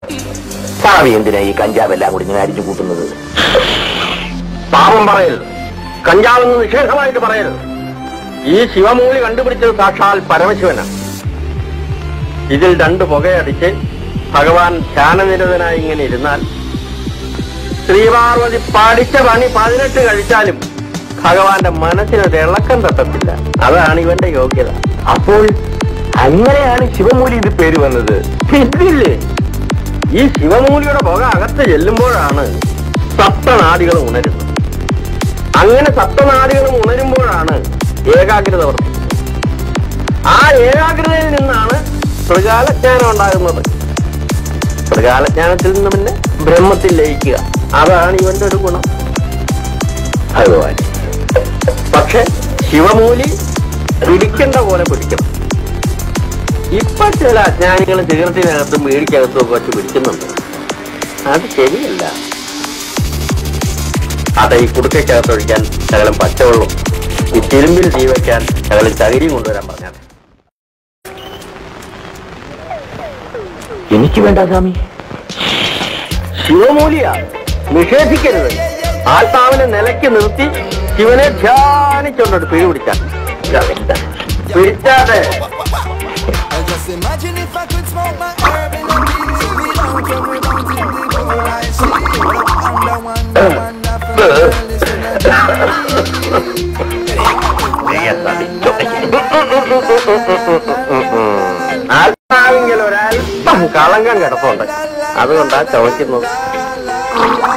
ഭാവി എന്തിനാ ഈ കഞ്ചാവെല്ലാം കൂടി ഇങ്ങനെ അരിച്ചു കൂട്ടുന്നത് പാപം പറയരുത് കഞ്ചാവെന്ന് നിഷേധമായിട്ട് പറയരുത് ഈ ശിവമൂലി കണ്ടുപിടിച്ചത് സാക്ഷാൽ പരമശിവനാണ് ഇതിൽ രണ്ട് പുകയടിച്ച് ഭഗവാൻ ധ്യാനനിരതനായി ഇങ്ങനെ ഇരുന്നാൽ ശ്രീപാർവതി പഠിച്ച പണി പതിനെട്ട് കഴിച്ചാലും ഭഗവാന്റെ മനസ്സിനൊരു ഇളക്കം തട്ടത്തില്ല അതാണ് ഇവന്റെ യോഗ്യത അപ്പോൾ അങ്ങനെയാണ് ശിവമൂലി ഇത് പേര് വന്നത് ഇതില്ലേ ഈ ശിവമൂലിയുടെ പുക അകത്ത് ചെല്ലുമ്പോഴാണ് സപ്തനാദികൾ ഉണരുന്നത് അങ്ങനെ സപ്തനാദികൾ ഉണരുമ്പോഴാണ് ഏകാഗ്രത വർദ്ധിക്കുന്നത് ആ ഏകാഗ്രതയിൽ നിന്നാണ് ത്രികാലജ്ഞാനം ഉണ്ടാകുന്നത് ത്രികാലജ്ഞാനത്തിൽ നിന്ന് പിന്നെ ബ്രഹ്മത്തിൽ ലയിക്കുക അതാണ് ഇവന്റെ ഒരു ഗുണം ഭഗവാൻ പക്ഷെ ശിവമൂലി പിടിക്കേണ്ട പോലെ പിടിക്കണം ഇപ്പൊ ചില അജ്ഞാനികൾ സിഗരറ്റിനകത്തും വീടിക്കകത്തും ഒക്കെ വച്ച് പിടിക്കുന്നുണ്ട് അത് ശരിയല്ല അതെ ഈ കുടുക്കയ്ക്കകത്ത് ഒഴിക്കാൻ ശകലം പച്ചവെള്ളം ഈ തിരുമ്പിൽ തീ വയ്ക്കാൻ ശകലം ചകിരിയും കൊണ്ടുവരാൻ പറഞ്ഞാൽ എനിക്ക് വേണ്ട സ്വാമി ശിവമൂലിയ നിഷേധിക്കരുത് ആത്മാവിനെ നിലയ്ക്ക് നിർത്തി ശിവനെ ധ്യാനിച്ചുകൊണ്ടൊരു പിഴി പിടിച്ചാൽ പിടിച്ചാതെ I just imagine if I could smoke my herb in the beach Me down from me down to the pole I see What a wonder, wonder, wonderful world is in ആത്മാവിങ്കിൽ ഒരല്പം കളങ്കം കിടപ്പുണ്ട് അതുകൊണ്ടാ ചവയ്ക്കുന്നത്